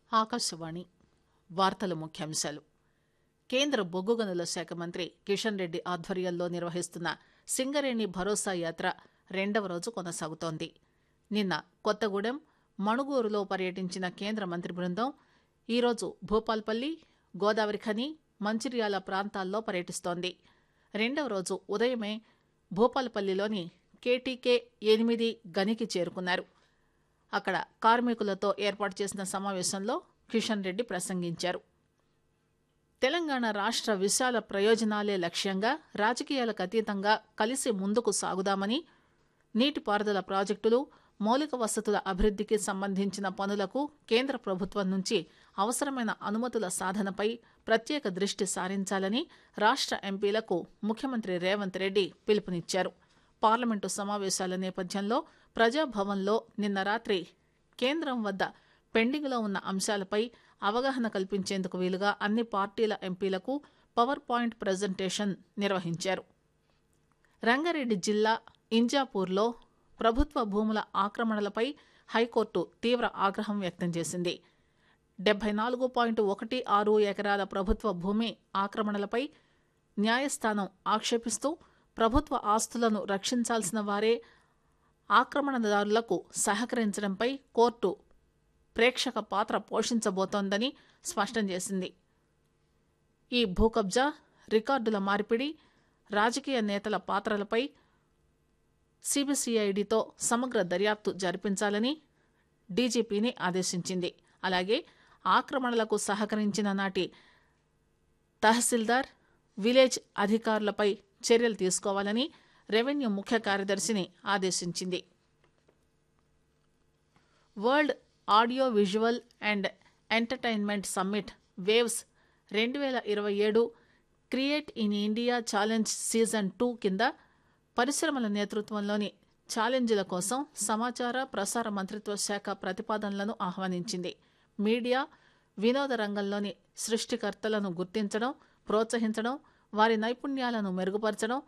ఆకాశవాణి వార్తల ముఖ్యాంశాలు కేంద్ర బొగ్గు గనుల శాఖ మంత్రి కిషన్ రెడ్డి ఆధ్వర్యంలో నిర్వహిస్తున్న సింగరేణి భరోసా యాత్ర రెండవ రోజు కొనసాగుతోంది నిన్న కొత్తగూడెం మణుగూరులో పర్యటించిన కేంద్ర మంత్రి బృందం ఈరోజు భూపాల్పల్లి గోదావరి ఖని మంచిర్యాల ప్రాంతాల్లో పర్యటిస్తోంది రెండవ రోజు ఉదయమే భూపాలపల్లిలోని కేటీకే ఎనిమిది గనికి చేరుకున్నారు అక్కడ కార్మికులతో ఏర్పాటు చేసిన సమావేశంలో కిషన్ రెడ్డి ప్రసంగించారు తెలంగాణ రాష్ట్ర విశాల ప్రయోజనాలే లక్ష్యంగా రాజకీయాలకు అతీతంగా కలిసి ముందుకు సాగుదామని నీటిపారుదల ప్రాజెక్టులు మౌలిక వసతుల అభివృద్ధికి సంబంధించిన పనులకు కేంద్ర ప్రభుత్వం నుంచి అవసరమైన అనుమతుల సాధనపై ప్రత్యేక దృష్టి సారించాలని రాష్ట్ర ఎంపీలకు ముఖ్యమంత్రి రేవంత్ రెడ్డి పిలుపునిచ్చారు పార్లమెంటు సమావేశాల నేపథ్యంలో ప్రజాభవన్లో నిన్న రాత్రి కేంద్రం వద్ద పెండింగ్లో ఉన్న అంశాలపై అవగాహన కల్పించేందుకు వీలుగా అన్ని పార్టీల ఎంపీలకు పవర్ పాయింట్ ప్రజెంటేషన్ నిర్వహించారు రంగారెడ్డి జిల్లా ఇంజాపూర్లో ప్రభుత్వ భూముల ఆక్రమణలపై హైకోర్టు తీవ్ర ఆగ్రహం వ్యక్తం చేసింది డెబ్బై నాలుగు పాయింట్ ఒకటి ఆరు ఎకరాల ప్రభుత్వ భూమి ఆక్రమణలపై న్యాయస్థానం ఆక్షేపిస్తూ ప్రభుత్వ ఆస్తులను రక్షించాల్సిన వారే ఆక్రమణదారులకు సహకరించడంపై కోర్టు ప్రేక్షక పాత్ర పోషించబోతోందని స్పష్టం చేసింది ఈ భూకబ్జా రికార్డుల మార్పిడి రాజకీయ నేతల పాత్రలపై సిబిసిఐడితో సమగ్ర దర్యాప్తు జరిపించాలని డీజీపీని ఆదేశించింది అలాగే ఆక్రమణలకు సహకరించిన నాటి తహసీల్దార్ విలేజ్ అధికారులపై చర్యలు తీసుకోవాలని రెవెన్యూ ముఖ్య కార్యదర్శిని ఆదేశించింది world audio visual and entertainment summit waves రెండు వేల ఇరవై ఏడు create in India challenge season two కింద పరిశ్రమల నేతృత్వంలోని ఛాలెంజ్ల కోసం సమాచార ప్రసార మంత్రిత్వ శాఖ ప్రతిపాదనలను ఆహ్వానించింది మీడియా వినోద రంగంలోని సృష్టికర్తలను గుర్తించడం ప్రోత్సహించడం వారి నైపుణ్యాలను మెరుగుపరచడం